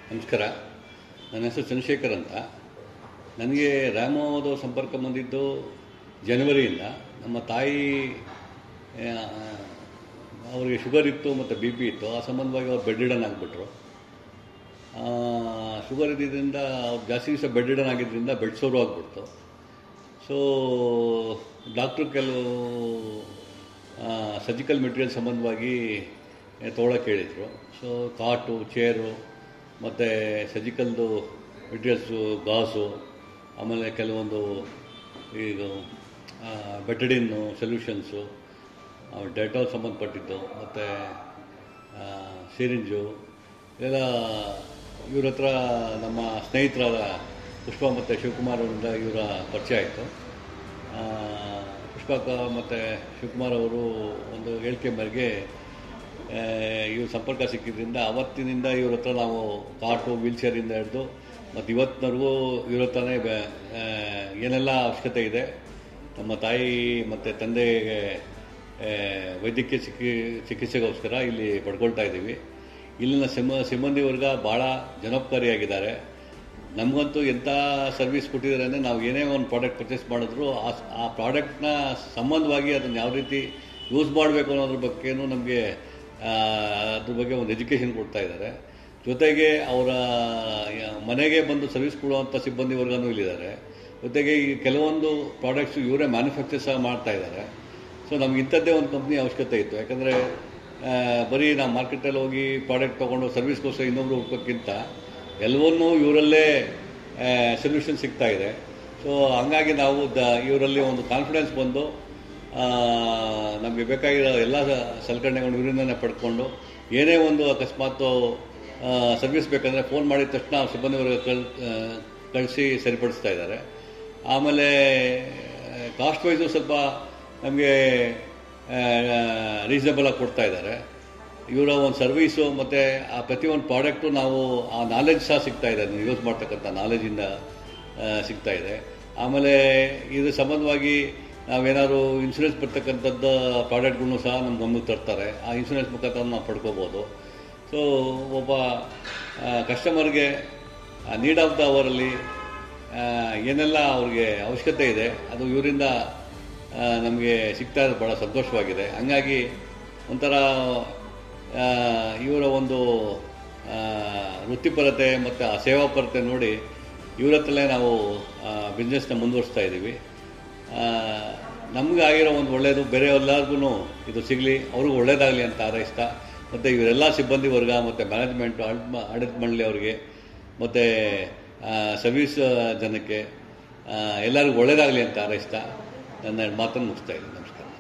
ನಮಸ್ಕಾರ ನನ್ನ ಹೆಸರು ಚಂದ್ರಶೇಖರ್ ಅಂತ ನನಗೆ ರಾಮೋದು ಸಂಪರ್ಕ ಬಂದಿದ್ದು ಜನವರಿಯಿಂದ ನಮ್ಮ ತಾಯಿ ಆ, ಅವರಿಗೆ ಶುಗರ್ ಇತ್ತು ಮತ್ತು ಬಿ ಪಿ ಇತ್ತು ಆ ಸಂಬಂಧವಾಗಿ ಅವ್ರು ಬೆಡ್ ರಿಡನ್ ಆಗಿಬಿಟ್ರು ಶುಗರ್ ಇದ್ದಿದ್ದರಿಂದ ಅವ್ರು ಜಾಸ್ತಿ ದಿವಸ ಬೆಡ್ ರಿಡನ್ ಆಗಿದ್ದರಿಂದ ಬೆಡ್ ಸೋರು ಆಗಿಬಿಡ್ತು ಸೊ ಡಾಕ್ಟ್ರು ಕೆಲವು ಸರ್ಜಿಕಲ್ ಮೆಟೀರಿಯಲ್ ಸಂಬಂಧವಾಗಿ ತೊಗೊಳಕ್ಕೆ ಹೇಳಿದರು ಸೊ ಕಾಟು ಚೇರು ಮತ್ತು ಸರ್ಜಿಕಲ್ದು ಮೆಟೀರಿಯಲ್ಸು ಗಾಸು ಆಮೇಲೆ ಕೆಲವೊಂದು ಈಗ ಬೆಟಡಿನ್ನು ಸೊಲ್ಯೂಷನ್ಸು ಡೆಟಾಲ್ ಸಂಬಂಧಪಟ್ಟಿದ್ದು ಮತ್ತು ಸಿರಿಂಜು ಎಲ್ಲ ಇವ್ರ ಹತ್ರ ನಮ್ಮ ಸ್ನೇಹಿತರಾದ ಪುಷ್ಪ ಮತ್ತು ಶಿವಕುಮಾರ್ ಅವರಿಂದ ಇವರ ಪರಿಚಯ ಆಯಿತು ಪುಷ್ಪಕ ಮತ್ತು ಶಿವಕುಮಾರ್ ಅವರು ಒಂದು ಹೇಳಿಕೆ ಮೇರೆಗೆ ಆ, ಇವ್ರ ಸಂಪರ್ಕ ಸಿಕ್ಕಿದ್ರಿಂದ ಅವತ್ತಿನಿಂದ ಇವ್ರ ಹತ್ರ ನಾವು ಕಾಟು ವೀಲ್ ಚೇರಿಂದ ಹಿಡಿದು ಮತ್ತು ಇವತ್ತಿನವರೆಗೂ ಇವ್ರ ಹತ್ರನೇ ಬೆ- ಆ, ಏನೆಲ್ಲ ಅವಶ್ಯಕತೆ ಇದೆ ನಮ್ಮ ತಾಯಿ ಮತ್ತು ತಂದೆಗೆ ಆ, ವೈದ್ಯಕೀಯ ಚಿಕಿ ಚಿಕಿತ್ಸೆಗೋಸ್ಕರ ಇಲ್ಲಿ ಪಡ್ಕೊಳ್ತಾ ಇದ್ದೀವಿ ಇಲ್ಲಿನ ಸಿಮ್ಮ ಸಿಬ್ಬಂದಿ ವರ್ಗ ಭಾಳ ಜನೋಪಕಾರಿಯಾಗಿದ್ದಾರೆ ನಮಗಂತೂ ಎಂಥ ಸರ್ವಿಸ್ ಕೊಟ್ಟಿದ್ದಾರೆ ಅಂದರೆ ನಾವು ಏನೇ ಒಂದು ಪ್ರಾಡಕ್ಟ್ ಪರ್ಚೇಸ್ ಮಾಡಿದ್ರು ಆ ಆ ಪ್ರಾಡಕ್ಟ್ನ ಸಂಬಂಧವಾಗಿ ಅದನ್ನು ಯಾವ ರೀತಿ ಯೂಸ್ ಮಾಡಬೇಕು ಅನ್ನೋದ್ರ ಬಗ್ಗೆನೂ ನಮಗೆ ಅದ್ರ ಬಗ್ಗೆ ಒಂದು ಎಜುಕೇಷನ್ ಕೊಡ್ತಾ ಇದ್ದಾರೆ ಜೊತೆಗೆ ಅವರ ಮನೆಗೆ ಬಂದು ಸರ್ವಿಸ್ ಕೊಡುವಂಥ ಸಿಬ್ಬಂದಿ ವರ್ಗನೂ ಇಲ್ಲಿದ್ದಾರೆ ಜೊತೆಗೆ ಈ ಕೆಲವೊಂದು ಪ್ರಾಡಕ್ಟ್ಸು ಇವರೇ ಮ್ಯಾನುಫ್ಯಾಕ್ಚರ್ ಸಹ ಮಾಡ್ತಾ ಇದ್ದಾರೆ ಸೊ ನಮ್ಗೆ ಇಂಥದ್ದೇ ಒಂದು ಕಂಪ್ನಿ ಅವಶ್ಯಕತೆ ಇತ್ತು ಯಾಕಂದರೆ ಬರೀ ನಾವು ಮಾರ್ಕೆಟಲ್ಲಿ ಹೋಗಿ ಪ್ರಾಡಕ್ಟ್ ತೊಗೊಂಡು ಸರ್ವಿಸ್ಗೋಸ್ಕರ ಇನ್ನೊಬ್ರು ಹುಡ್ಕೋಕ್ಕಿಂತ ಎಲ್ಲವನ್ನೂ ಇವರಲ್ಲೇ ಸೊಲ್ಯೂಷನ್ ಸಿಗ್ತಾ ಇದೆ ಸೊ ಹಂಗಾಗಿ ನಾವು ದ ಇವರಲ್ಲಿ ಒಂದು ಕಾನ್ಫಿಡೆನ್ಸ್ ಬಂದು ನಮಗೆ ಬೇಕಾಗಿರೋ ಎಲ್ಲ ಸಲಕರಣೆಗಳು ಇವರಿಂದನೇ ಪಡ್ಕೊಂಡು ಏನೇ ಒಂದು ಅಕಸ್ಮಾತು ಸರ್ವಿಸ್ ಬೇಕಂದರೆ ಫೋನ್ ಮಾಡಿದ ತಕ್ಷಣ ಸಿಬ್ಬಂದಿ ವರ್ಗ ಕಳ್ ಕಳಿಸಿ ಸರಿಪಡಿಸ್ತಾ ಇದ್ದಾರೆ ಆಮೇಲೆ ಕಾಸ್ಟ್ ವೈಸು ಸ್ವಲ್ಪ ನಮಗೆ ರೀಸನಬಲ್ ಆಗಿ ಕೊಡ್ತಾ ಇದ್ದಾರೆ ಇವರ ಒಂದು ಸರ್ವೀಸು ಮತ್ತು ಆ ಪ್ರತಿಯೊಂದು ಪ್ರಾಡಕ್ಟು ನಾವು ಆ ನಾಲೆಜ್ ಸಹ ಸಿಗ್ತಾ ಇದೆ ಅದನ್ನು ಯೂಸ್ ಮಾಡ್ತಕ್ಕಂಥ ನಾಲೆಜಿಂದ ಸಿಗ್ತಾ ಇದೆ ಆಮೇಲೆ ಇದ್ರ ಸಂಬಂಧವಾಗಿ ನಾವೇನಾದ್ರು ಇನ್ಶೂರೆನ್ಸ್ ಬರ್ತಕ್ಕಂಥದ್ದು ಪ್ರಾಡಕ್ಟ್ಗಳನ್ನು ಸಹ ನಮ್ಮ ಗಮನಕ್ಕೆ ತರ್ತಾರೆ ಆ ಇನ್ಶೂರೆನ್ಸ್ ಮುಖಾಂತರ ನಾವು ಪಡ್ಕೋಬೋದು ಸೊ ಒಬ್ಬ ಕಸ್ಟಮರ್ಗೆ ನೀಡ್ ಆಫ್ ದ ಅವರಲ್ಲಿ ಏನೆಲ್ಲ ಅವ್ರಿಗೆ ಅವಶ್ಯಕತೆ ಇದೆ ಅದು ಇವರಿಂದ ನಮಗೆ ಸಿಗ್ತಾ ಇರೋದು ಭಾಳ ಸಂತೋಷವಾಗಿದೆ ಹಂಗಾಗಿ ಒಂಥರ ಆ, ಇವರ ಒಂದು ಆ, ವೃತ್ತಿಪರತೆ ಮತ್ತು ಆ ಸೇವಾಪರತೆ ನೋಡಿ ಇವ್ರ ಹತ್ರಲೇ ನಾವು ಬಿಸ್ನೆಸ್ನ ಮುಂದುವರಿಸ್ತಾ ಇದ್ದೀವಿ ನಮ್ಗೆ ಆಗಿರೋ ಒಂದು ಒಳ್ಳೆಯದು ಬೇರೆ ಎಲ್ಲರಿಗೂ ಇದು ಸಿಗಲಿ ಅವ್ರಿಗೂ ಒಳ್ಳೇದಾಗಲಿ ಅಂತ ಹಾರೈಸ್ತಾ ಮತ್ತು ಇವರೆಲ್ಲ ಸಿಬ್ಬಂದಿ ವರ್ಗ ಮತ್ತು ಮ್ಯಾನೇಜ್ಮೆಂಟು ಆಡಳಿತ ಮಂಡಳಿ ಅವರಿಗೆ ಮತ್ತು ಸರ್ವಿಸ್ ಜನಕ್ಕೆ ಆ, ಎಲ್ಲರಿಗೂ ಒಳ್ಳೇದಾಗಲಿ ಅಂತ ಹಾರೈಸ್ತಾ ನನ್ನ ಮಾತನ್ನು ಮುಗಿಸ್ತಾ ಇದ್ದೀನಿ ನಮಸ್ಕಾರ